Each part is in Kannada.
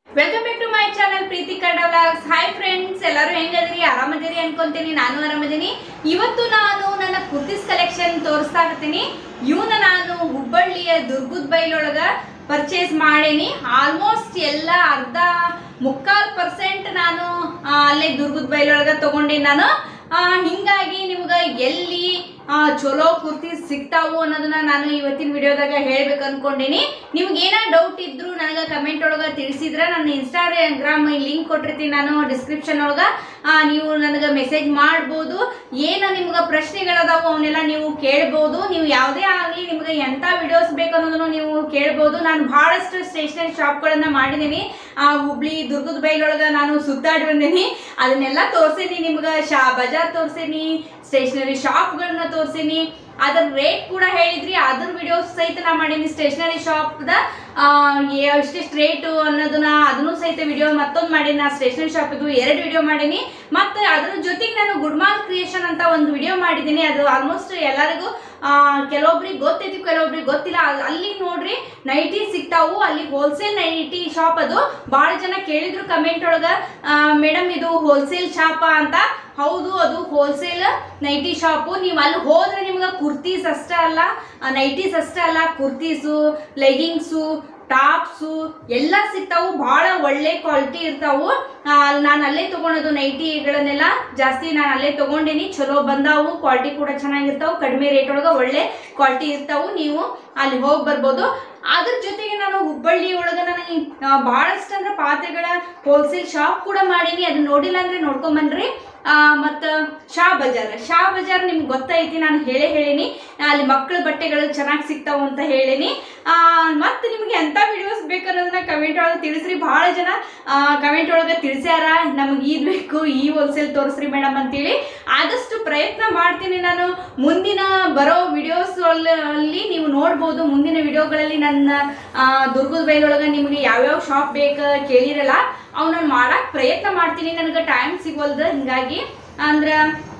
welcome back to my channel Preethi Kannada vlogs hi friends ಎಲ್ಲರೂ ಹೆಂಗದಿರಿ ಆರಾಮದಿರಿ ಅನ್ಕೊಂತೀನಿ ನಾನು ಆರಾಮದೀನಿ ಇವತ್ತು ನಾನು ನನ್ನ ಕುರ್ತೀಸ್ ಕಲೆಕ್ಷನ್ ತೋರಿಸ್ತಾ ಇರ್ತೀನಿ ಇವನ್ನ ನಾನು ಹುಬ್ಬಳ್ಳಿಯ ದುರ್ಗದ ಬೈಲೊಳಗ ಪರ್ಚೇಸ್ ಮಾಡೇನಿ ಆಲ್ಮೋಸ್ಟ್ ಎಲ್ಲ ಅರ್ಧ ಮುಕ್ಕಾಲ್ ಪರ್ಸೆಂಟ್ ನಾನು ಆ, ಅಲ್ಲೇ ದುರ್ಗದ ಬೈಲೊಳಗ ತಗೊಂಡೇನಿ ನಾನು ಆ, ಹಿಂಗಾಗಿ ನಿಮ್ಗೆ ಎಲ್ಲಿ ಆ, ಚಲೋ ಕುರ್ತಿ ಸಿಗ್ತಾವು ಅನ್ನೋದನ್ನ ನಾನು ಇವತ್ತಿನ ವಿಡಿಯೋದಾಗ ಹೇಳ್ಬೇಕು ಅನ್ಕೊಂಡೇನಿ ನಿಮ್ಗೆ ಏನ ಡೌಟ್ ಇದ್ರು ನನಗೆ ಕಮೆಂಟ್ ಒಳಗ ತಿಳಿಸಿದ್ರ ನನ್ನ ಇನ್ಸ್ಟಾಗ್ರಾಮ್ ಲಿಂಕ್ ಕೊಟ್ಟಿರ್ತೀನಿ ನಾನು ಡಿಸ್ಕ್ರಿಪ್ಷನ್ ಒಳಗ ಆ, ನೀವು ನನಗೆ ಮೆಸೇಜ್ ಮಾಡ್ಬೋದು ಏನ ನಿಮ್ಗೆ ಪ್ರಶ್ನೆಗಳದಾವು ಅವನ್ನೆಲ್ಲ ನೀವು ಕೇಳ್ಬೋದು ನೀವು ಯಾವುದೇ ಆಗಲಿ ನಿಮ್ಗೆ ಎಂಥ ವಿಡಿಯೋಸ್ ಬೇಕು ಅನ್ನೋದನ್ನು ನೀವು ಕೇಳ್ಬೋದು ನಾನು ಬಹಳಷ್ಟು ಸ್ಟೇಷನರಿ ಶಾಪ್ಗಳನ್ನ ಮಾಡಿದ್ದೀನಿ ಆ, ಹುಬ್ಳಿ ದುರ್ಗದ ಬೈಲೊಳಗ ನಾನು ಸುತ್ತಾಡಿ ಬಂದೀನಿ ಅದನ್ನೆಲ್ಲ ತೋರ್ಸೀನಿ ನಿಮ್ಗೆ ಶಾ ಬಜಾರ್ ತೋರ್ಸೀನಿ ಸ್ಟೇಷನರಿ ಶಾಪ್ಗಳನ್ನ ತೋರ್ಸೀನಿ ಅದ್ರ ರೇಟ್ ಕೂಡ ಹೇಳಿದ್ರಿ ಅದ್ರ ವಿಡಿಯೋಸ್ ಸಹಿತ ನಾ ಮಾಡೀನಿ ಸ್ಟೇಷನರಿ ಶಾಪ್ದ ಎಷ್ಟೆಷ್ಟು ರೇಟು ಅನ್ನೋದನ್ನ ಅದನ್ನು ಸಹಿತ ವಿಡಿಯೋ ಮತ್ತೊಂದು ಮಾಡೀನಿ ನಾ ಸ್ಟೇಷನರಿ ಶಾಪ್ ಇದು ಎರಡು ವಿಡಿಯೋ ಮಾಡೀನಿ ಮತ್ತೆ ಅದ್ರ ಜೊತೆಗೆ ನಾನು ಗುಡ್ ಮಾರ್ಕ್ ಕ್ರಿಯೇಷನ್ ಅಂತ ಒಂದು ವಿಡಿಯೋ ಮಾಡಿದ್ದೀನಿ ಅದು ಆಲ್ಮೋಸ್ಟ್ ಎಲ್ಲರಿಗೂ ಆ, ಕೆಲವೊಬ್ರಿಗೆ ಗೊತ್ತೈತಿ ಕೆಲವೊಬ್ರಿಗೆ ಗೊತ್ತಿಲ್ಲ ಅಲ್- ಅಲ್ಲಿ ನೋಡ್ರಿ ನೈಟಿ ಸಿಗ್ತಾವು ಅಲ್ಲಿ ಹೋಲ್ಸೇಲ್ ನೈಟಿ ಶಾಪ್ ಅದು ಭಾಳ ಜನ ಕೇಳಿದ್ರು ಕಮೆಂಟ್ ಒಳಗ ಮೇಡಮ್ ಇದು ಹೋಲ್ಸೇಲ್ ಶಾಪ ಅಂತ ಹೌದು ಅದು ಹೋಲ್ಸೇಲ್ ನೈಟಿ ಶಾಪು ನೀವು ಅಲ್ಲಿ ಹೋದ್ರೆ ನಿಮ್ಗೆ ಕುರ್ತೀಸ್ ಅಷ್ಟೇ ಅಲ್ಲ ನೈಟೀಸ್ ಅಷ್ಟೇ ಅಲ್ಲ ಕುರ್ತೀಸು ಲೆಗಿಂಗ್ಸು ಟಾಪ್ಸು ಎಲ್ಲ ಸಿಗ್ತಾವು ಭಾಳ ಒಳ್ಳೆ ಕ್ವಾಲಿಟಿ ಇರ್ತಾವು ನಾನು ಅಲ್ಲೇ ತಗೊಳೋದು ನೈಟಿಗಳನ್ನೆಲ್ಲ ಜಾಸ್ತಿ ನಾನು ಅಲ್ಲೇ ತಗೊಂಡೇನಿ ಚಲೋ ಬಂದಾವು ಕ್ವಾಲಿಟಿ ಕೂಡ ಚೆನ್ನಾಗಿರ್ತಾವು ಕಡಿಮೆ ರೇಟ್ ಒಳಗೆ ಒಳ್ಳೆ ಕ್ವಾಲಿಟಿ ಇರ್ತಾವು ನೀವು ಅಲ್ಲಿ ಹೋಗಿ ಬರ್ಬೋದು ಅದ್ರ ಜೊತೆಗೆ ನಾನು ಹುಬ್ಬಳ್ಳಿ ಒಳಗೆ ನನಗೆ ಭಾಳಷ್ಟು ಅಂದ್ರೆ ಪಾತ್ರೆಗಳ ಹೋಲ್ಸೇಲ್ ಶಾಪ್ ಕೂಡ ಮಾಡೀನಿ ಅದನ್ನ ನೋಡಿಲ್ಲ ಅಂದ್ರೆ ನೋಡ್ಕೊಂಬನ್ರಿ ಮತ್ತು ಶಾ ಬಜಾರ್ ಶಾ ಬಜಾರ್ ನಿಮ್ಗೆ ಗೊತ್ತೈತಿ ನಾನು ಹೇಳೇ ಹೇಳೀನಿ ಅಲ್ಲಿ ಮಕ್ಕಳ ಬಟ್ಟೆಗಳು ಚೆನ್ನಾಗಿ ಸಿಗ್ತಾವು ಅಂತ ಹೇಳೀನಿ ಮತ್ತು ನಿಮಗೆ ಎಂಥ ವಿಡಿಯೋಸ್ ಬೇಕು ಅನ್ನೋದನ್ನ ಕಮೆಂಟ್ ಒಳಗೆ ತಿಳಿಸ್ರಿ ಭಾಳ ಜನ ಕಮೆಂಟ್ ಒಳಗೆ ತಿಳಿಸ್ಯಾರ ನಮಗೆ ಇದು ಬೇಕು ಈ ಹೋಲ್ಸೇಲ್ ತೋರಿಸ್ರಿ ಮೇಡಮ್ ಅಂತೇಳಿ ಆದಷ್ಟು ಪ್ರಯತ್ನ ಮಾಡ್ತೀನಿ ನಾನು ಮುಂದಿನ ಬರೋ ವಿಡಿಯೋಸ್ ಅಲ್ಲಿ ನೀವು ನೋಡ್ಬೋದು ಮುಂದಿನ ವಿಡಿಯೋಗಳಲ್ಲಿ ನನ್ನ ಆ, ದುರ್ಗದ ಬೈಲೊಳಗೆ ನಿಮಗೆ ಯಾವ್ಯಾವ ಶಾಪ್ ಬೇಕು ಕೇಳಿರಲ್ಲ ಅವು ನಾನು ಮಾಡಕ್ಕೆ ಪ್ರಯತ್ನ ಮಾಡ್ತೀನಿ ನನಗೆ ಟೈಮ್ ಸಿಗೋಲ್ದು ಹಿಂಗಾಗಿ ಅಂದ್ರೆ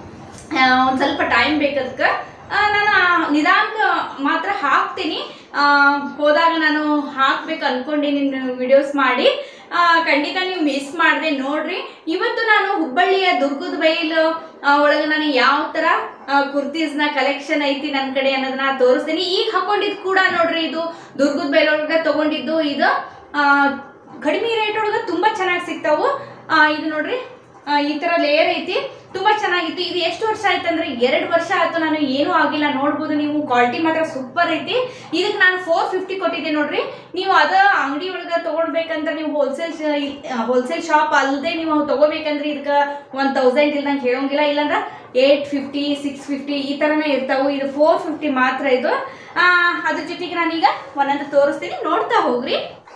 ಒಂದು ಸ್ವಲ್ಪ ಟೈಮ್ ಬೇಕದಕ್ಕೆ ನಾನು ನಿಧಾನಕ್ಕೆ ಮಾತ್ರ ಹಾಕ್ತೀನಿ ಆ, ಹೋದಾಗ ನಾನು ಹಾಕ್ಬೇಕು ಅನ್ಕೊಂಡಿನಿ ವಿಡಿಯೋಸ್ ಮಾಡಿ ಆ, ಖಂಡಿತ ನೀವು ಮಿಸ್ ಮಾಡದೆ ನೋಡ್ರಿ ಇವತ್ತು ನಾನು ಹುಬ್ಬಳ್ಳಿಯ ದುರ್ಗದ ಬೈಲು ಆ, ಒಳಗೆ ನಾನು ಯಾವ ಥರ ಕುರ್ತೀಸ್ನ ಕಲೆಕ್ಷನ್ ಐತಿ ನನ್ನ ಕಡೆ ಅನ್ನೋದನ್ನ ತೋರಿಸ್ತೀನಿ ಈಗ ಹಾಕೊಂಡಿದ್ದು ಕೂಡ ನೋಡ್ರಿ ಇದು ದುರ್ಗದ ಬೈಲೊಳಗೆ ತಗೊಂಡಿದ್ದು ಇದು ಆ, ಕಡಿಮೆ ರೇಟ್ ಒಳಗೆ ತುಂಬ ಚೆನ್ನಾಗಿ ಸಿಗ್ತಾವು ಆ, ಇದು ನೋಡ್ರಿ ಆ, ಈ ತರ ಲೇಯರ್ ಐತಿ ತುಂಬಾ ಚೆನ್ನಾಗಿತ್ತು ಇದು ಎಷ್ಟು ವರ್ಷ ಆಯ್ತು ಅಂದ್ರೆ ಎರಡು ವರ್ಷ ಆಯ್ತು ನಾನು ಏನೂ ಆಗಿಲ್ಲ ನೋಡ್ಬೋದು ನೀವು ಕ್ವಾಲಿಟಿ ಮಾತ್ರ ಸೂಪರ್ ಐತಿ ಇದಕ್ಕೆ ನಾನು ಫೋರ್ ಫಿಫ್ಟಿ ಕೊಟ್ಟಿದ್ದೆ ನೋಡ್ರಿ ನೀವು ಅದ ಅಂಗಡಿ ಒಳಗೆ ತಗೊಳ್ಬೇಕಂದ್ರೆ ನೀವು ಹೋಲ್ಸೇಲ್ ಹೋಲ್ಸೇಲ್ ಶಾಪ್ ಅಲ್ಲದೆ ನೀವು ತಗೋಬೇಕಂದ್ರೆ ಇದಕ್ಕೆ ಒನ್ ತೌಸಂಡ್ ಇಲ್ದಂಗೆ ಹೇಳೋಂಗಿಲ್ಲ ಇಲ್ಲಾಂದ್ರೆ ಏಟ್ ಫಿಫ್ಟಿ ಸಿಕ್ಸ್ ಫಿಫ್ಟಿ ಈ ಥರನೇ ಇರ್ತಾವು ಇದು ಫೋರ್ ಫಿಫ್ಟಿ ಮಾತ್ರ ಇದು ಆ, ಅದ್ರ ಜೊತೆಗೆ ನಾನೀಗ ಒಂದೊಂದು ತೋರಿಸ್ತೀನಿ ನೋಡ್ತಾ ಹೋಗ್ರಿ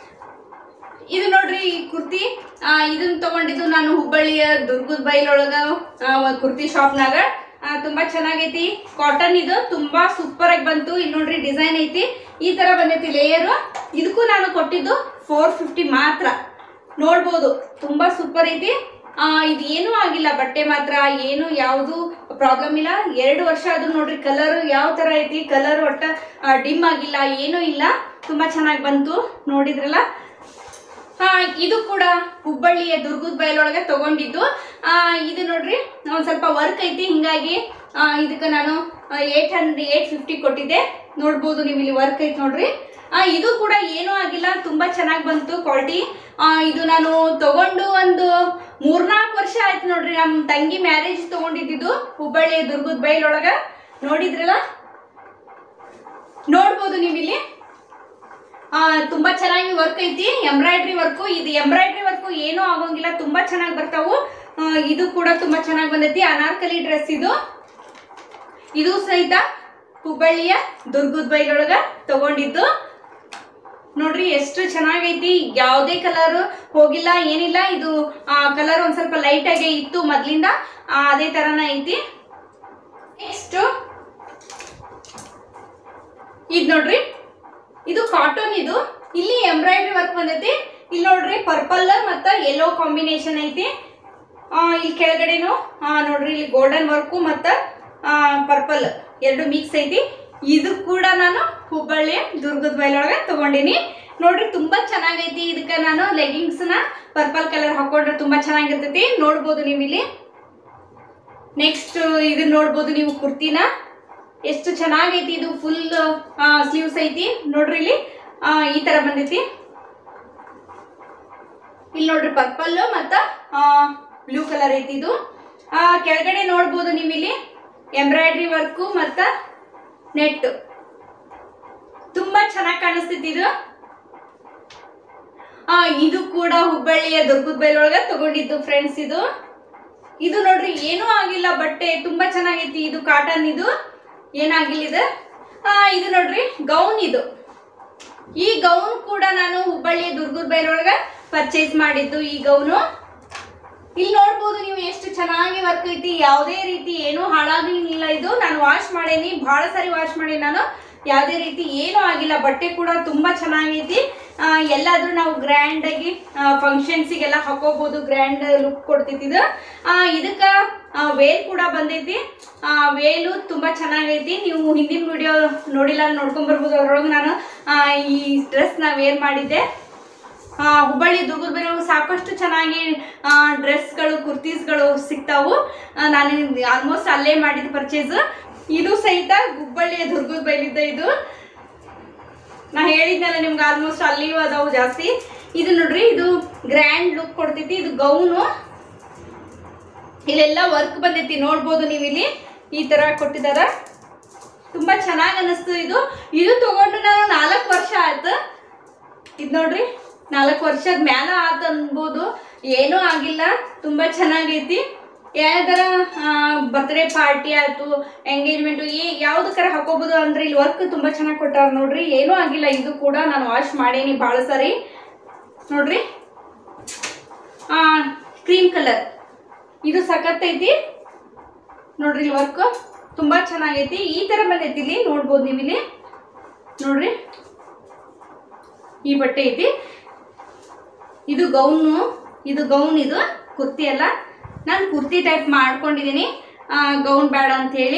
ಇದು ನೋಡ್ರಿ ಈ ಕುರ್ತಿ ಆ, ಇದನ್ನ ತಗೊಂಡಿದ್ದು ನಾನು ಹುಬ್ಬಳ್ಳಿಯ ದುರ್ಗದ ಬೈಲೊಳಗ ಆ, ಒಂದ್ ಕುರ್ತಿ ಶಾಪ್ನಾಗ ಆ, ತುಂಬಾ ಚೆನ್ನಾಗೈತಿ ಕಾಟನ್ ಇದು ತುಂಬಾ ಸೂಪರ್ ಆಗಿ ಬಂತು ಇಲ್ಲಿ ನೋಡ್ರಿ ಡಿಸೈನ್ ಐತಿ ಈ ತರ ಬಂದೈತಿ ಲೇಯರ್ ಇದಕ್ಕೂ ನಾನು ಕೊಟ್ಟಿದ್ದು ಫೋರ್ ಫಿಫ್ಟಿ ಮಾತ್ರ ನೋಡ್ಬೋದು ತುಂಬಾ ಸೂಪರ್ ಐತಿ ಆ, ಇದು ಏನೂ ಆಗಿಲ್ಲ ಬಟ್ಟೆ ಮಾತ್ರ ಏನು ಯಾವುದು ಪ್ರಾಬ್ಲಮ್ ಇಲ್ಲ ಎರಡು ವರ್ಷ ಅದು ನೋಡ್ರಿ ಕಲರ್ ಯಾವ ತರ ಐತಿ ಕಲರ್ ಒಟ್ಟ ಡಿಮ್ ಆಗಿಲ್ಲ ಏನೂ ಇಲ್ಲ ತುಂಬಾ ಚೆನ್ನಾಗಿ ಬಂತು ನೋಡಿದ್ರಲ್ಲ ಹಾ ಇದು ಕೂಡ ಹುಬ್ಬಳ್ಳಿಯ ದುರ್ಗದ ಬಯಲೊಳಗೆ ತಗೊಂಡಿದ್ದು ಆ, ಇದು ನೋಡ್ರಿ ಒಂದ್ ಸ್ವಲ್ಪ ವರ್ಕ್ ಐತಿ ಹಿಂಗಾಗಿ ಆ, ಇದಕ್ಕೆ ನಾನು ಏಟ್ ಹಂಡ್ರೆಡ್ ಏಟ್ ಫಿಫ್ಟಿ ಕೊಟ್ಟಿದ್ದೆ ನೋಡ್ಬೋದು ನೀವು ಇಲ್ಲಿ ವರ್ಕ್ ಐತಿ ನೋಡ್ರಿ ಆ, ಇದು ಕೂಡ ಏನೂ ಆಗಿಲ್ಲ ತುಂಬಾ ಚೆನ್ನಾಗಿ ಬಂತು ಕ್ವಾಲಿಟಿ ಇದು ನಾನು ತಗೊಂಡು ಒಂದು ಮೂರ್ನಾಲ್ಕು ವರ್ಷ ಆಯ್ತು ನೋಡ್ರಿ ನಮ್ಮ ತಂಗಿ ಮ್ಯಾರೇಜ್ ತಗೊಂಡಿದ್ದು ಹುಬ್ಬಳ್ಳಿಯ ದುರ್ಗದ ಬೈಲೊಳಗ ನೋಡಿದ್ರಲ್ಲ ನೋಡ್ಬೋದು ನೀವು ಇಲ್ಲಿ ಆ, ತುಂಬಾ ಚೆನ್ನಾಗಿ ವರ್ಕ್ ಐತಿ ಎಂಬ್ರಾಯ್ಡ್ರಿ ವರ್ಕು ಇದು ಎಂಬ್ರಾಯ್ಡ್ರಿ ವರ್ಕು ಏನೂ ಆಗೋಂಗಿಲ್ಲ ತುಂಬಾ ಚೆನ್ನಾಗಿ ಬರ್ತಾವು ಆ, ಇದು ಕೂಡ ತುಂಬಾ ಚೆನ್ನಾಗಿ ಬಂದೈತಿ ಅನಾರ್ಕಲಿ ಡ್ರೆಸ್ ಇದು ಇದು ಸಹಿತ ಹುಬ್ಬಳ್ಳಿಯ ದುರ್ಗದ ಬೈಲೊಳಗ ತಗೊಂಡಿದ್ದು ನೋಡ್ರಿ ಎಷ್ಟು ಚೆನ್ನಾಗೈತಿ ಯಾವುದೇ ಕಲರ್ ಹೋಗಿಲ್ಲ ಏನಿಲ್ಲ ಇದು ಕಲರ್ ಒಂದ್ ಸ್ವಲ್ಪ ಲೈಟ್ ಆಗೇ ಇತ್ತು ಮೊದ್ಲಿಂದ ಆ, ಅದೇ ತರನ ಐತಿ ನೆಕ್ಸ್ಟ್ ಇದು ನೋಡ್ರಿ ಇದು ಕಾಟನ್ ಇದು ಇಲ್ಲಿ ಎಂಬ್ರಾಯ್ಡ್ರಿ ವರ್ಕ್ ಬಂದೈತಿ ಇಲ್ಲಿ ನೋಡ್ರಿ ಪರ್ಪಲ್ ಮತ್ತ ಯೆಲ್ಲೋ ಕಾಂಬಿನೇಷನ್ ಐತಿ ಆ, ಇಲ್ಲಿ ಕೆಳಗಡೆನು ಆ, ನೋಡ್ರಿ ಇಲ್ಲಿ ಗೋಲ್ಡನ್ ವರ್ಕು ಮತ್ತ ಪರ್ಪಲ್ ಎರಡು ಮಿಕ್ಸ್ ಐತಿ ಇದು ಕೂಡ ನಾನು ಹುಬ್ಬಳ್ಳಿ ದುರ್ಗದ ಬೈಲೊಳಗೆ ತಗೊಂಡಿನಿ ನೋಡ್ರಿ ತುಂಬಾ ಚೆನ್ನಾಗೈತಿ ಇದಕ್ಕೆ ನಾನು ಲೆಗಿಂಗ್ಸ್ನ ಪರ್ಪಲ್ ಕಲರ್ ಹಾಕೊಂಡ್ರೆ ತುಂಬಾ ಚೆನ್ನಾಗಿರ್ತೈತಿ ನೋಡ್ಬೋದು ನೀವು ಇಲ್ಲಿ ನೆಕ್ಸ್ಟ್ ಇದನ್ನ ನೋಡ್ಬೋದು ನೀವು ಕುರ್ತಿನ ಎಷ್ಟು ಚೆನ್ನಾಗೈತಿ ಇದು ಫುಲ್ ಸ್ಲೀವ್ಸ್ ಐತಿ ನೋಡ್ರಿ ಇಲ್ಲಿ ಆ, ಈ ತರ ಬಂದೈತಿ ಇಲ್ಲಿ ನೋಡ್ರಿ ಪರ್ಪಲ್ ಮತ್ತ ಬ್ಲೂ ಕಲರ್ ಐತಿ ಇದು ಆ, ಕೆಳಗಡೆ ನೋಡ್ಬೋದು ನೀವು ಇಲ್ಲಿ ಎಂಬ್ರಾಯ್ಡ್ರಿ ವರ್ಕು ಮತ್ತ ನೆಟ್ ತುಂಬಾ ಚೆನ್ನಾಗಿ ಕಾಣಿಸ್ತೈತಿ ಇದು ಆ, ಇದು ಕೂಡ ಹುಬ್ಬಳ್ಳಿಯ ದುರ್ಗದ ಬೈಲೊಳಗ ತಗೊಂಡಿದ್ದು ಫ್ರೆಂಡ್ಸ್ ಇದು ಇದು ನೋಡ್ರಿ ಏನೂ ಆಗಿಲ್ಲ ಬಟ್ಟೆ ತುಂಬಾ ಚೆನ್ನಾಗೈತಿ ಇದು ಕಾಟನ್ ಇದು ಏನಾಗಿಲ್ಲ ಇದು ಆ, ಇದು ನೋಡ್ರಿ ಗೌನ್ ಇದು ಈ ಗೌನ್ ಕೂಡ ನಾನು ಹುಬ್ಬಳ್ಳಿಯ ದುರ್ಗದ ಬೈಲೊಳಗ ಪರ್ಚೇಸ್ ಮಾಡಿದ್ದು ಈ ಗೌನು ಇಲ್ಲಿ ನೋಡ್ಬೋದು ನೀವು ಎಷ್ಟು ಚೆನ್ನಾಗಿ ವರ್ಕ್ ಐತಿ ಯಾವುದೇ ರೀತಿ ಏನೂ ಹಾಳಾಗಿಲ್ಲ ಇದು ನಾನು ವಾಶ್ ಮಾಡೇನಿ ಭಾಳ ಸಾರಿ ವಾಶ್ ಮಾಡೀನಿ ನಾನು ಯಾವುದೇ ರೀತಿ ಏನೂ ಆಗಿಲ್ಲ ಬಟ್ಟೆ ಕೂಡ ತುಂಬಾ ಚೆನ್ನಾಗೈತಿ ಆ, ಎಲ್ಲಾದ್ರೂ ನಾವು ಗ್ರ್ಯಾಂಡ್ ಆಗಿ ಫಂಕ್ಷನ್ಸಿಗೆಲ್ಲ ಹಾಕೋಬಹುದು ಗ್ರ್ಯಾಂಡ್ ಲುಕ್ ಕೊಡ್ತೈತಿ ಇದು ಆ, ಇದಕ್ಕ ಆ, ವೇಲ್ ಕೂಡ ಬಂದೈತಿ ಆ, ವೇಲು ತುಂಬಾ ಚೆನ್ನಾಗೈತಿ ನೀವು ಹಿಂದಿನ ವಿಡಿಯೋ ನೋಡಿಲ್ಲ ನೋಡ್ಕೊಂಡ್ ಬರ್ಬೋದು ಅದ್ರೊಳಗೆ ನಾನು ಆ, ಈ ಡ್ರೆಸ್ನ ವೇರ್ ಮಾಡಿದ್ದೆ ಆ, ಹುಬ್ಬಳ್ಳಿ ದುರ್ಗದ ಬೇರೆ ಸಾಕಷ್ಟು ಚೆನ್ನಾಗಿ ಡ್ರೆಸ್ಗಳು ಕುರ್ತೀಸ್ಗಳು ಸಿಗ್ತಾವು ಆ, ನಾನು ಆಲ್ಮೋಸ್ಟ್ ಅಲ್ಲೇ ಮಾಡಿದ ಪರ್ಚೇಸ್ ಇದು ಸಹಿತ ಹುಬ್ಬಳ್ಳಿಯ ದುರ್ಗದ ಬೈಲಿದ್ದ ಇದು ನಾ ಹೇಳಿದ್ನಲ್ಲ ನಿಮ್ಗೆ ಆಲ್ಮೋಸ್ಟ್ ಅಲ್ಲಿಯೂ ಅದಾವು ಜಾಸ್ತಿ ಇದು ನೋಡ್ರಿ ಇದು ಗ್ರ್ಯಾಂಡ್ ಲುಕ್ ಕೊಡ್ತೈತಿ ಇದು ಗೌನು ಇಲ್ಲೆಲ್ಲ ವರ್ಕ್ ಬಂದೈತಿ ನೋಡ್ಬೋದು ನೀವು ಇಲ್ಲಿ ಈ ತರ ಕೊಟ್ಟಿದಾರ ತುಂಬಾ ಚೆನ್ನಾಗಿ ಅನಿಸ್ತು ಇದು ಇದು ತಗೊಂಡು ನಾನು ನಾಲ್ಕು ವರ್ಷ ಆಯ್ತು ಇದು ನೋಡ್ರಿ ನಾಲ್ಕು ವರ್ಷದ ಮ್ಯಾಲ ಆತ ಅನ್ಬೋದು ಏನೂ ಆಗಿಲ್ಲ ತುಂಬಾ ಚೆನ್ನಾಗೈತಿ ಯಾವ್ದಾರ ಬರ್ತ್ಡೇ ಪಾರ್ಟಿ ಆಯ್ತು ಎಂಗೇಜ್ಮೆಂಟು ಈ ಯಾವ್ದಕ್ಕಾರ ಹಾಕೋಬಹುದು ಅಂದ್ರೆ ಇಲ್ಲಿ ವರ್ಕ್ ತುಂಬಾ ಚೆನ್ನಾಗಿ ಕೊಟ್ಟಾರ ನೋಡ್ರಿ ಏನೂ ಆಗಿಲ್ಲ ಇದು ಕೂಡ ನಾನು ವಾಶ್ ಮಾಡೇನಿ ಭಾಳ ಸರಿ ನೋಡ್ರಿ ಕ್ರೀಮ್ ಕಲರ್ ಇದು ಸಖತ್ತೈತಿ ನೋಡ್ರಿ ಇಲ್ಲಿ ವರ್ಕ್ ತುಂಬಾ ಚೆನ್ನಾಗೈತಿ ಈ ತರ ಬಂದೈತಿ ಇಲ್ಲಿ ನೋಡ್ಬೋದು ನೀವು ಇಲ್ಲಿ ನೋಡ್ರಿ ಈ ಬಟ್ಟೆ ಐತಿ ಇದು ಗೌನು ಇದು ಗೌನ್ ಇದು ಕುರ್ತಿ ಅಲ್ಲ ನಾನು ಕುರ್ತಿ ಟೈಪ್ ಮಾಡ್ಕೊಂಡಿದ್ದೀನಿ ಗೌನ್ ಬೇಡ ಅಂತ ಹೇಳಿ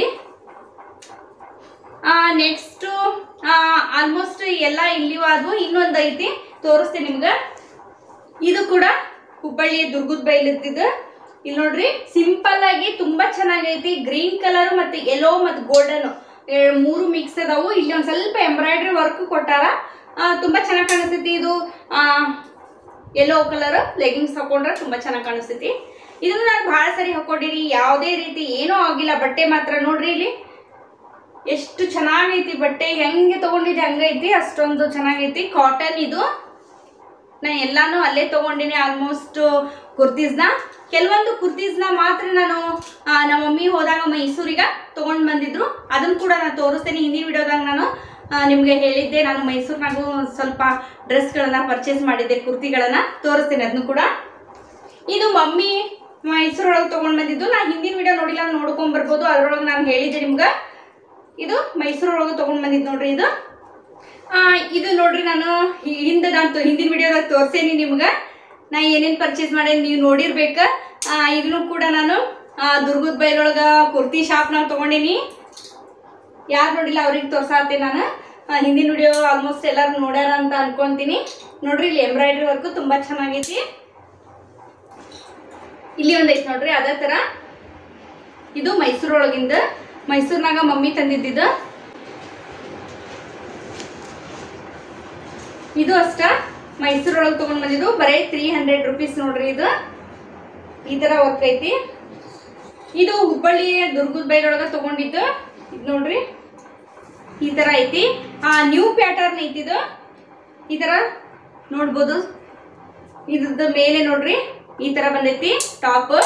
ನೆಕ್ಸ್ಟು ಆಲ್ಮೋಸ್ಟ್ ಎಲ್ಲ ಇಲ್ಲಿಯೂ ಆದ್ವು ಇನ್ನೊಂದು ಐತಿ ತೋರಿಸ್ತೀನಿ ನಿಮ್ಗೆ ಇದು ಕೂಡ ಹುಬ್ಬಳ್ಳಿ ದುರ್ಗದ ಬೈಲಿದ್ದು ಇಲ್ಲಿ ನೋಡ್ರಿ ಸಿಂಪಲ್ ಆಗಿ ತುಂಬಾ ಚೆನ್ನಾಗೈತಿ ಗ್ರೀನ್ ಕಲರ್ ಮತ್ತೆ ಯೆಲ್ಲೋ ಮತ್ತೆ ಗೋಲ್ಡನ್ ಮೂರು ಮಿಕ್ಸ್ ಅದಾವು ಇಲ್ಲಿ ಒಂದ್ ಸ್ವಲ್ಪ ಎಂಬ್ರಾಯ್ಡ್ರಿ ವರ್ಕ್ ಕೊಟ್ಟಾರ ಆ, ತುಂಬಾ ಚೆನ್ನಾಗಿ ಕಾಣಿಸ್ತೈತಿ ಇದು ಯೆಲ್ಲೋ ಕಲರ್ ಲೆಗಿಂಗ್ಸ್ ಹಾಕೊಂಡ್ರೆ ತುಂಬಾ ಚೆನ್ನಾಗಿ ಕಾಣಿಸ್ತೈತಿ ಇದನ್ನ ನಾನು ಭಾಳ ಸರಿ ಹಾಕೊಂಡಿನಿ ಯಾವುದೇ ರೀತಿ ಏನೂ ಆಗಿಲ್ಲ ಬಟ್ಟೆ ಮಾತ್ರ ನೋಡ್ರಿ ಇಲ್ಲಿ ಎಷ್ಟು ಚೆನ್ನಾಗೈತಿ ಬಟ್ಟೆ ಹೆಂಗೆ ತಗೊಂಡಿದ್ದೆ ಹಂಗೈತಿ ಅಷ್ಟೊಂದು ಚೆನ್ನಾಗೈತಿ ಕಾಟನ್ ಇದು ನಾ ಎಲ್ಲಾನು ಅಲ್ಲೇ ತಗೊಂಡಿನಿ ಆಲ್ಮೋಸ್ಟ್ ಕುರ್ತೀಸ್ನ ಕೆಲವೊಂದು ಕುರ್ತೀಸ್ನ ಮಾತ್ರ ನಾನು ಆ, ನಮ್ಮ ಮಮ್ಮಿ ಹೋದಾಗ ಮೈಸೂರಿಗೆ ತಗೊಂಡ್ ಬಂದಿದ್ರು ಅದನ್ನ ಕೂಡ ನಾನು ತೋರಿಸ್ತೇನೆ ಹಿಂದಿನ ವಿಡಿಯೋದಾಗ ನಾನು ಆ, ನಿಮ್ಗೆ ಹೇಳಿದ್ದೆ ನಾನು ಮೈಸೂರಿನಾಗೂ ಸ್ವಲ್ಪ ಡ್ರೆಸ್ಗಳನ್ನ ಪರ್ಚೇಸ್ ಮಾಡಿದ್ದೆ ಕುರ್ತಿಗಳನ್ನ ತೋರಿಸ್ತೇನೆ ಅದನ್ನು ಕೂಡ ಇದು ಮಮ್ಮಿ ಮೈಸೂರೊಳಗೆ ತಗೊಂಡ್ ಬಂದಿದ್ದು ನಾ ಹಿಂದಿನ ವಿಡಿಯೋ ನೋಡಿಲ್ಲ ನೋಡ್ಕೊಂಡ್ ಬರ್ಬೋದು ಅದ್ರೊಳಗೆ ನಾನು ಹೇಳಿದ್ದೆ ನಿಮ್ಗೆ ಇದು ಮೈಸೂರೊಳಗೆ ತಗೊಂಡ್ ಬಂದಿದ್ದು ನೋಡ್ರಿ ಇದು ಆ, ಇದು ನೋಡ್ರಿ ನಾನು ಹಿ- ಹಿಂದೆ ನಾನು ತೊ- ಹಿಂದಿನ ವಿಡಿಯೋದಾಗ ತೋರ್ಸೇನಿ ನಿಮ್ಗೆ ನಾ ಏನೇನು ಪರ್ಚೇಸ್ ಮಾಡೇನಿ ನೀವು ನೋಡಿರ್ಬೇಕ ಆ, ಇದನ್ನು ಕೂಡ ನಾನು ಆ, ದುರ್ಗದ ಬೈಲೊಳಗ ಕುರ್ತಿ ಶಾಪ್ನಾಗ ತಗೊಂಡೀನಿ ಯಾರು ನೋಡಿಲ್ಲ ಅವ್ರಿಗೆ ತೋರ್ಸಾತೆ ನಾನು ಆ, ಹಿಂದಿನ ವಿಡಿಯೋ ಆಲ್ಮೋಸ್ಟ್ ಎಲ್ಲರೂ ನೋಡ್ಯಾರ ಅಂತ ಅನ್ಕೊಂತೀನಿ ನೋಡ್ರಿ ಇಲ್ಲಿ ಎಂಬ್ರಾಯ್ಡ್ರಿ ವರ್ಕು ತುಂಬಾ ಚೆನ್ನಾಗೈತಿ ಇಲ್ಲಿ ಒಂದ್ ಐತಿ ನೋಡ್ರಿ ಅದೇ ತರ ಇದು ಮೈಸೂರೊಳಗಿಂದ ಮೈಸೂರ್ನಾಗ ಮಮ್ಮಿ ತಂದಿದ್ದಿದ್ದು ಇದು ಅಷ್ಟ ಮೈಸೂರೊಳಗೆ ತಗೊಂಡ್ ಬಂದಿದ್ದು ಬರೀ ತ್ರೀ ಹಂಡ್ರೆಡ್ ರುಪೀಸ್ ನೋಡ್ರಿ ಇದು ಈ ತರ ವರ್ಕ್ ಐತಿ ಇದು ಹುಬ್ಬಳ್ಳಿ ದುರ್ಗದ ಬೈಲೊಳಗ ತಗೊಂಡಿದ್ದು ಇದು ನೋಡ್ರಿ ಈ ತರ ಐತಿ ಆ ನ್ಯೂ ಪ್ಯಾಟರ್ನ್ ಐತಿ ಇದು ಈ ತರ ನೋಡ್ಬೋದು ಇದ್ರದ್ದು ಮೇಲೆ ನೋಡ್ರಿ ಈ ತರ ಬಂದೈತಿ ಟಾಪ್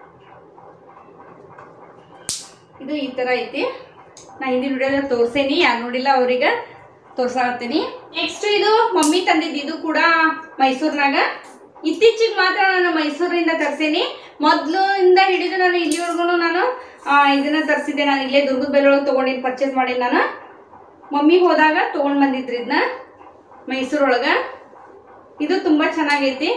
ಇದು ಈ ತರ ಐತಿ ನಾ ಹಿಂದಿನ ವಿಡಿಯೋದಾಗ ತೋರ್ಸೇನಿ ಯಾರು ನೋಡಿಲ್ಲ ಅವ್ರಿಗೆ ತೋರ್ಸಾಕತ್ತೀನಿ ನೆಕ್ಸ್ಟ್ ಇದು ಮಮ್ಮಿ ತಂದಿದ್ದು ಇದು ಕೂಡ ಮೈಸೂರಿನಾಗ ಇತ್ತೀಚಿಗೆ ಮಾತ್ರ ನಾನು ಮೈಸೂರಿಂದ ತರ್ಸೇನಿ ಮೊದ್ಲಿಂದ ಹಿಡಿದು ನಾನು ಇಲ್ಲಿವರೆಗೂ ನಾನು ಆ, ಇದನ್ನ ತರಿಸಿದ್ದೆ ನಾನು ಇಲ್ಲೇ ದುರ್ಗದ ಬೆಲ್ಲೊಳಗೆ ತೊಗೊಂಡಿದ್ದು ಪರ್ಚೇಸ್ ಮಾಡಿದ್ದು ನಾನು ಮಮ್ಮಿ ಹೋದಾಗ ತೊಗೊಂಡು ಬಂದಿದ್ರಿ ಇದನ್ನ ಮೈಸೂರೊಳಗೆ ಇದು ತುಂಬ ಚೆನ್ನಾಗೈತಿ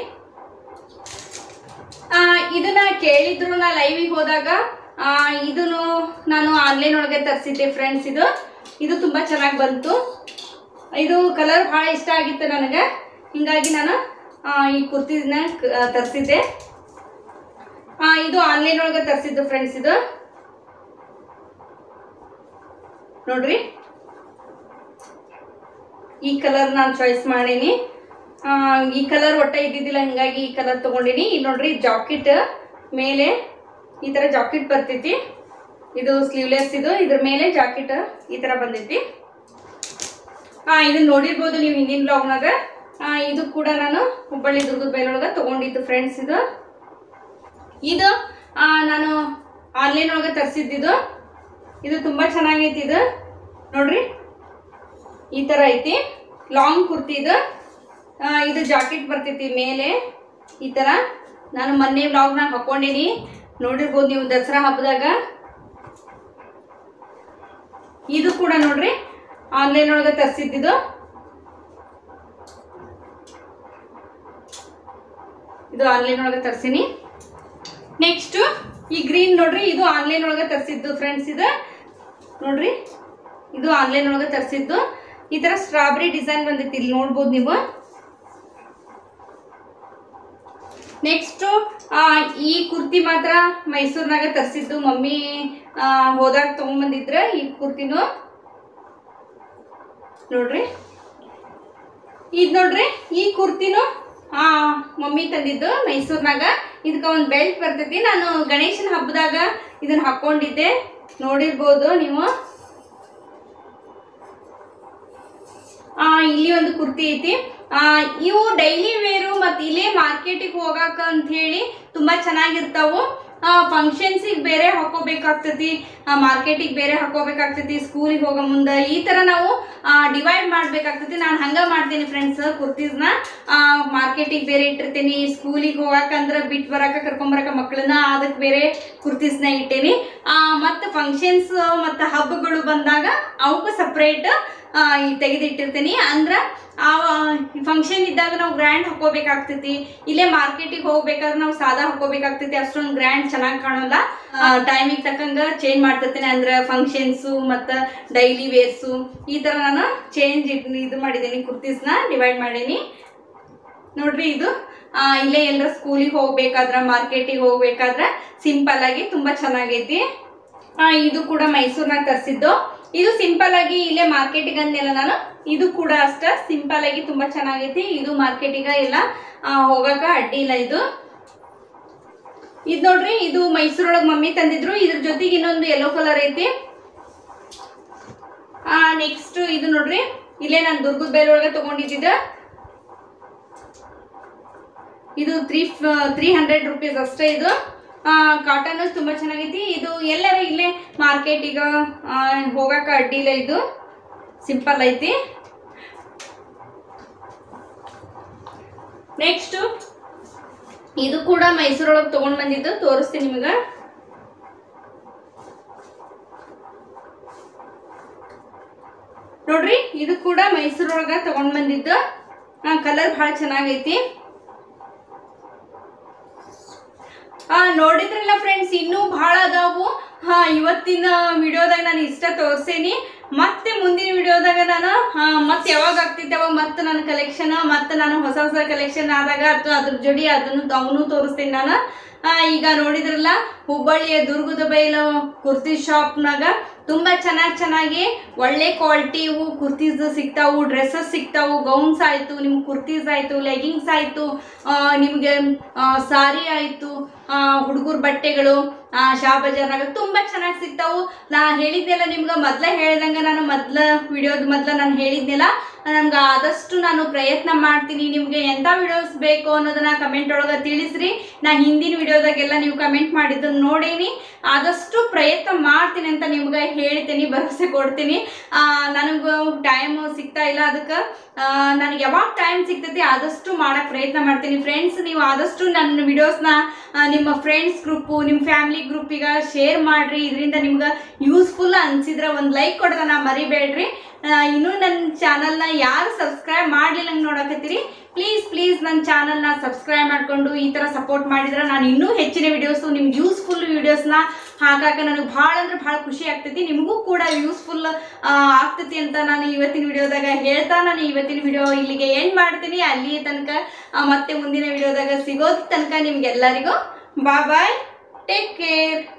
ಆ, ಇದನ್ನ ಕೇಳಿದ್ರು ನಾ ಲೈವಿಗೆ ಹೋದಾಗ ಆ, ಇದನ್ನು ನಾನು ಆನ್ಲೈನ್ ಒಳಗೆ ತರಿಸಿದ್ದೆ ಫ್ರೆಂಡ್ಸ್ ಇದು ಇದು ತುಂಬ ಚೆನ್ನಾಗಿ ಬಂತು ಇದು ಕಲರ್ ಭಾಳ ಇಷ್ಟ ಆಗಿತ್ತು ನನಗೆ ಹಿಂಗಾಗಿ ನಾನು ಆ, ಈ ಕುರ್ತಿನ ತರಿಸಿದ್ದೆ ಇದು ಆನ್ಲೈನ್ ಒಳಗೆ ತರಿಸಿದ್ದು ಫ್ರೆಂಡ್ಸ್ ಇದು ನೋಡ್ರಿ ಈ ಕಲರ್ ನಾನು ಚಾಯ್ಸ್ ಮಾಡೀನಿ ಆ, ಈ ಕಲರ್ ಒಟ್ಟ ಇದ್ದಿದ್ದಿಲ್ಲ ಹಿಂಗಾಗಿ ಈ ಕಲರ್ ತಗೊಂಡಿನಿ ಇಲ್ಲಿ ನೋಡ್ರಿ ಜಾಕೆಟ್ ಮೇಲೆ ಈ ಥರ ಜಾಕೆಟ್ ಬರ್ತೈತಿ ಇದು ಸ್ಲೀವ್ಲೆಸ್ ಇದು ಇದ್ರ ಮೇಲೆ ಜಾಕೆಟ್ ಈ ಥರ ಬಂದೈತಿ ಹಾ ಇದನ್ನ ನೋಡಿರ್ಬೋದು ನೀವು ಹಿಂದಿನ ಬ್ಲಾಗ್ನಾಗ ಇದು ಕೂಡ ನಾನು ಹುಬ್ಬಳ್ಳಿ ದುರ್ಗದ ಬೈಲೊಳಗೆ ತಗೊಂಡಿದ್ದು ಫ್ರೆಂಡ್ಸ್ ಇದು ಇದು ಆ, ನಾನು ಆನ್ಲೈನ್ ಒಳಗೆ ತರಿಸಿದ್ದಿದ್ದು ಇದು ತುಂಬ ಚೆನ್ನಾಗೈತಿ ಇದು ನೋಡ್ರಿ ಈ ಥರ ಐತಿ ಲಾಂಗ್ ಕುರ್ತಿ ಇದು ಆ, ಇದು ಜಾಕೆಟ್ ಬರ್ತೈತಿ ಮೇಲೆ ಈ ಥರ ನಾನು ಮೊನ್ನೆ ಬ್ಲಾಗ್ನಾಗ ಹಾಕ್ಕೊಂಡೀನಿ ನೋಡಿರ್ಬೋದು ನೀವು ದಸರಾ ಹಬ್ಬದಾಗ ಇದು ಕೂಡ ನೋಡ್ರಿ ಆನ್ಲೈನ್ ಒಳಗೆ ತರಿಸಿದ್ದು ಇದು ಆನ್ಲೈನ್ ಒಳಗೆ ತರಿಸಿನಿ ನೆಕ್ಸ್ಟ್ ಈ ಗ್ರೀನ್ ನೋಡ್ರಿ ಇದು ಆನ್ಲೈನ್ ಒಳಗೆ ತರಿಸಿದ್ದು ಫ್ರೆಂಡ್ಸ್ ಇದು ನೋಡ್ರಿ ಇದು ಆನ್ಲೈನ್ ಒಳಗೆ ತರಿಸಿದ್ದು ಈ ಥರ ಸ್ಟ್ರಾಬೆರಿ ಡಿಸೈನ್ ಬಂದೈತಿ ಇಲ್ಲಿ ನೋಡ್ಬೋದು ನೀವು ನೆಕ್ಸ್ಟು ಈ ಕುರ್ತಿ ಮಾತ್ರ ಮೈಸೂರಿನಾಗ ತರಿಸಿದ್ದು ಮಮ್ಮಿ ಆ, ಹೋದಾಗ ತೊಗೊಂಬಂದಿದ್ರ ಈ ಕುರ್ತಿನೂ ನೋಡ್ರಿ ಇದು ನೋಡ್ರಿ ಈ ಕುರ್ತಿನೂ ಆ ಮಮ್ಮಿ ತಂದಿದ್ದು ಮೈಸೂರಿನಾಗ ಇದಕ್ಕೆ ಒಂದು ಬೆಲ್ಟ್ ಬರ್ತೈತಿ ನಾನು ಗಣೇಶನ ಹಬ್ಬದಾಗ ಇದನ್ನ ಹಾಕೊಂಡಿದ್ದೆ ನೋಡಿರ್ಬೋದು ನೀವು ಆ, ಇಲ್ಲಿ ಒಂದು ಕುರ್ತಿ ಐತಿ ಆ, ಇವು ಡೈಲಿ ವೇರು ಮತ್ತು ಇಲ್ಲೇ ಮಾರ್ಕೆಟಿಗೆ ಹೋಗಾಕ ಅಂತ ಹೇಳಿ ತುಂಬ ಚೆನ್ನಾಗಿರ್ತಾವು ಫಂಕ್ಷನ್ಸಿಗೆ ಬೇರೆ ಹಾಕೋಬೇಕಾಗ್ತೈತಿ ಮಾರ್ಕೆಟಿಗೆ ಬೇರೆ ಹಾಕೋಬೇಕಾಗ್ತೈತಿ ಸ್ಕೂಲಿಗೆ ಹೋಗೋ ಮುಂದೆ ಈ ಥರ ನಾವು ಡಿವೈಡ್ ಮಾಡಬೇಕಾಗ್ತೈತಿ ನಾನು ಹಂಗೆ ಮಾಡ್ತೀನಿ ಫ್ರೆಂಡ್ಸ್ ಕುರ್ತೀಸ್ನ ಮಾರ್ಕೆಟಿಗೆ ಬೇರೆ ಇಟ್ಟಿರ್ತೀನಿ ಸ್ಕೂಲಿಗೆ ಹೋಗಾಕಂದ್ರೆ ಬಿಟ್ಟು ಬರಕ್ಕೆ ಕರ್ಕೊಂಬರಕ್ಕೆ ಮಕ್ಕಳನ್ನ ಅದಕ್ಕೆ ಬೇರೆ ಕುರ್ತೀಸ್ನ ಇಟ್ಟೇನಿ ಮತ್ತು ಫಂಕ್ಷನ್ಸ್ ಮತ್ತು ಹಬ್ಬಗಳು ಬಂದಾಗ ಅವಕ್ಕೂ ಸಪ್ರೇಟ್ ತೆಗೆದಿಟ್ಟಿರ್ತೀನಿ ಅಂದ್ರೆ ಆ ಫಂಕ್ಷನ್ ಇದ್ದಾಗ ನಾವು ಗ್ರ್ಯಾಂಡ್ ಹಾಕೋಬೇಕಾಗ್ತೈತಿ ಇಲ್ಲೇ ಮಾರ್ಕೆಟಿಗೆ ಹೋಗ್ಬೇಕಾದ್ರೆ ನಾವು ಸಾದಾ ಹಾಕೋಬೇಕಾಗ್ತೈತಿ ಅಷ್ಟೊಂದು ಗ್ರ್ಯಾಂಡ್ ಚೆನ್ನಾಗಿ ಕಾಣೋಲ್ಲ ಟೈಮಿಗೆ ತಕ್ಕಂಗೆ ಚೇಂಜ್ ಮಾಡ್ತಿರ್ತೀನಿ ಅಂದ್ರೆ ಫಂಕ್ಷನ್ಸು ಮತ್ತು ಡೈಲಿ ವೇರ್ಸು ಈ ಥರ ನಾನು ಚೇಂಜ್ ಇದು ಮಾಡಿದ್ದೀನಿ ಕುರ್ತೀಸ್ನ ಡಿವೈಡ್ ಮಾಡೀನಿ ನೋಡ್ರಿ ಇದು ಆ, ಇಲ್ಲೇ ಎಲ್ಲರ ಸ್ಕೂಲಿಗೆ ಹೋಗ್ಬೇಕಾದ್ರೆ ಮಾರ್ಕೆಟಿಗೆ ಹೋಗ್ಬೇಕಾದ್ರೆ ಸಿಂಪಲ್ ಆಗಿ ತುಂಬ ಚೆನ್ನಾಗೈತಿ ಆ, ಇದು ಕೂಡ ಮೈಸೂರ್ನಾಗ ತರಿಸಿದ್ದು ಇದು ಸಿಂಪಲ್ ಆಗಿ ಇಲ್ಲೇ ಮಾರ್ಕೆಟಿಗೆ ಅಂದೆಲ್ಲ ನಾನು ಇದು ಕೂಡ ಅಷ್ಟ ಸಿಂಪಲ್ ಆಗಿ ತುಂಬಾ ಚೆನ್ನಾಗೈತಿ ಇದು ಮಾರ್ಕೆಟಿಗೆ ಎಲ್ಲ ಆ, ಹೋಗಾಕ ಅಡ್ಡಿ ಇಲ್ಲ ಇದು ಇದು ನೋಡ್ರಿ ಇದು ಮೈಸೂರೊಳಗೆ ಮಮ್ಮಿ ತಂದಿದ್ರು ಇದ್ರ ಜೊತೆಗೆ ಇನ್ನೊಂದು ಯೆಲ್ಲೋ ಕಲರ್ ಐತಿ ಆ ನೆಕ್ಸ್ಟ್ ಇದು ನೋಡ್ರಿ ಇಲ್ಲೇ ನಾನು ದುರ್ಗದ ಬೇಲ್ ಒಳಗೆ ತಗೊಂಡಿದ್ದ ಇದು ತ್ರೀ ತ್ರೀ ಹಂಡ್ರೆಡ್ ರುಪೀಸ್ ಅಷ್ಟೇ ಇದು ಕಾಟನ್ ತುಂಬ ಚೆನ್ನಾಗೈತಿ ಇದು ಎಲ್ಲರ ಇಲ್ಲೇ ಮಾರ್ಕೆಟಿಗೆ ಹೋಗಕ್ಕೆ ಅಡ್ಡಿಲ್ಲ ಇದು ಸಿಂಪಲ್ ಐತಿ ನೆಕ್ಸ್ಟು ಇದು ಕೂಡ ಮೈಸೂರೊಳಗೆ ತೊಗೊಂಡು ಬಂದಿದ್ದು ತೋರಿಸ್ತೀನಿ ನಿಮಗೆ ನೋಡ್ರಿ ಇದು ಕೂಡ ಮೈಸೂರೊಳಗೆ ತಗೊಂಡ್ ಬಂದಿದ್ದು ಕಲರ್ ಭಾಳ ಚೆನ್ನಾಗೈತಿ ಆ ನೋಡಿದ್ರಲ್ಲ ಫ್ರೆಂಡ್ಸ್ ಇನ್ನೂ ಭಾಳ ಅದಾವು ಹಾ ಇವತ್ತಿನ ವಿಡಿಯೋದಾಗ ನಾನು ಇಷ್ಟ ತೋರ್ಸೇನಿ ಮತ್ತೆ ಮುಂದಿನ ವಿಡಿಯೋದಾಗ ನಾನು ಹಾ, ಮತ್ತೆ ಯಾವಾಗ ಆಗ್ತೈತೆ ಅವಾಗ ಮತ್ತೆ ನನ್ನ ಕಲೆಕ್ಷನ್ ಮತ್ತೆ ನಾನು ಹೊಸ ಹೊಸ ಕಲೆಕ್ಷನ್ ಆದಾಗ ಅಥವಾ ಅದ್ರ ಜೋಡಿ ಅದನ್ನು ಅವನು ತೋರಿಸ್ತೀನಿ ನಾನು ಆ, ಈಗ ನೋಡಿದ್ರಲ್ಲ ಹುಬ್ಬಳ್ಳಿಯ ದುರ್ಗದ ಬೈಲು ಕುರ್ತಿ ಶಾಪ್ನಾಗ ತುಂಬ ಚೆನ್ನಾಗಿ ಚೆನ್ನಾಗಿ ಒಳ್ಳೆ ಕ್ವಾಲಿಟಿವು ಕುರ್ತೀಸ್ ಸಿಗ್ತಾವು ಡ್ರೆಸ್ಸಸ್ ಸಿಗ್ತಾವು ಗೌನ್ಸ್ ಆಯಿತು ನಿಮ್ಗೆ ಕುರ್ತೀಸ್ ಆಯಿತು ಲೆಗಿಂಗ್ಸ್ ಆಯಿತು ನಿಮಗೆ ಸಾರಿ ಆಯಿತು ಹುಡುಗರ ಬಟ್ಟೆಗಳು ಆ, ಶಾ ಬಜಾರ್ನಾಗ ತುಂಬ ಚೆನ್ನಾಗಿ ಸಿಗ್ತಾವು ನಾ ಹೇಳಿದ್ನೆಲ್ಲ ನಿಮ್ಗೆ ಮೊದಲೇ ಹೇಳ್ದಂಗೆ ನಾನು ಮೊದಲ ವಿಡಿಯೋದ ಮೊದಲ ನಾನು ಹೇಳಿದ್ನೆಲ್ಲ ನಮ್ಗೆ ಆದಷ್ಟು ನಾನು ಪ್ರಯತ್ನ ಮಾಡ್ತೀನಿ ನಿಮಗೆ ಎಂಥ ವಿಡಿಯೋಸ್ ಬೇಕು ಅನ್ನೋದನ್ನ ಕಮೆಂಟ್ ಒಳಗೆ ತಿಳಿಸ್ರಿ ನಾ ಹಿಂದಿನ ವಿಡಿಯೋದಾಗೆಲ್ಲ ನೀವು ಕಮೆಂಟ್ ಮಾಡಿದ್ದನ್ನು ನೋಡೀನಿ ಆದಷ್ಟು ಪ್ರಯತ್ನ ಮಾಡ್ತೀನಿ ಅಂತ ನಿಮ್ಗೆ ಹೇಳ್ತೀನಿ ಭರವಸೆ ಕೊಡ್ತೀನಿ ನನಗೆ ಟೈಮ್ ಸಿಗ್ತಾ ಇಲ್ಲ ಅದಕ್ಕೆ ನನಗೆ ಯಾವಾಗ ಟೈಮ್ ಸಿಗ್ತೈತಿ ಆದಷ್ಟು ಮಾಡಕ್ಕೆ ಪ್ರಯತ್ನ ಮಾಡ್ತೀನಿ ಫ್ರೆಂಡ್ಸ್ ನೀವು ಆದಷ್ಟು ನನ್ನ ವಿಡಿಯೋಸ್ನ ನಿಮ್ಮ ಫ್ರೆಂಡ್ಸ್ ಗ್ರೂಪು ನಿಮ್ಮ ಫ್ಯಾಮಿಲಿ ಗ್ರೂಪಿಗೆ ಶೇರ್ ಮಾಡಿರಿ ಇದರಿಂದ ನಿಮ್ಗೆ ಯೂಸ್ಫುಲ್ ಅನ್ಸಿದ್ರೆ ಒಂದು ಲೈಕ್ ಕೊಡೋದನ್ನ ಮರಿಬೇಡ್ರಿ ಆ, ಇನ್ನೂ ನನ್ನ ಚಾನಲ್ನ ಯಾರು ಸಬ್ಸ್ಕ್ರೈಬ್ ಮಾಡಲಿಲ್ಲ ನೋಡಕತ್ತೀರಿ ಪ್ಲೀಸ್ ಪ್ಲೀಸ್ ನನ್ನ ಚಾನಲ್ನ ಸಬ್ಸ್ಕ್ರೈಬ್ ಮಾಡಿಕೊಂಡು ಈ ಥರ ಸಪೋರ್ಟ್ ಮಾಡಿದ್ರೆ ನಾನು ಇನ್ನೂ ಹೆಚ್ಚಿನ ವಿಡಿಯೋಸು ನಿಮ್ಗೆ ಯೂಸ್ಫುಲ್ ವಿಡಿಯೋಸ್ನ ಹಾಗಾಗ ನನಗೆ ಭಾಳ ಅಂದ್ರೆ ಭಾಳ ಖುಷಿ ಆಗ್ತೈತಿ ನಿಮಗೂ ಕೂಡ ಯೂಸ್ಫುಲ್ ಆಗ್ತೈತಿ ಅಂತ ನಾನು ಇವತ್ತಿನ ವಿಡಿಯೋದಾಗ ಹೇಳ್ತಾ ನಾನು ಇವತ್ತಿನ ವಿಡಿಯೋ ಇಲ್ಲಿಗೆ ಎಂಡ್ ಮಾಡ್ತೀನಿ ಅಲ್ಲಿ ತನಕ ಆ, ಮತ್ತೆ ಮುಂದಿನ ವಿಡಿಯೋದಾಗ ಸಿಗೋದ್ ತನಕ ನಿಮ್ಗೆಲ್ಲರಿಗೂ ಬಾಯ್ ಬಾಯ್ ಟೇಕ್ ಕೇರ್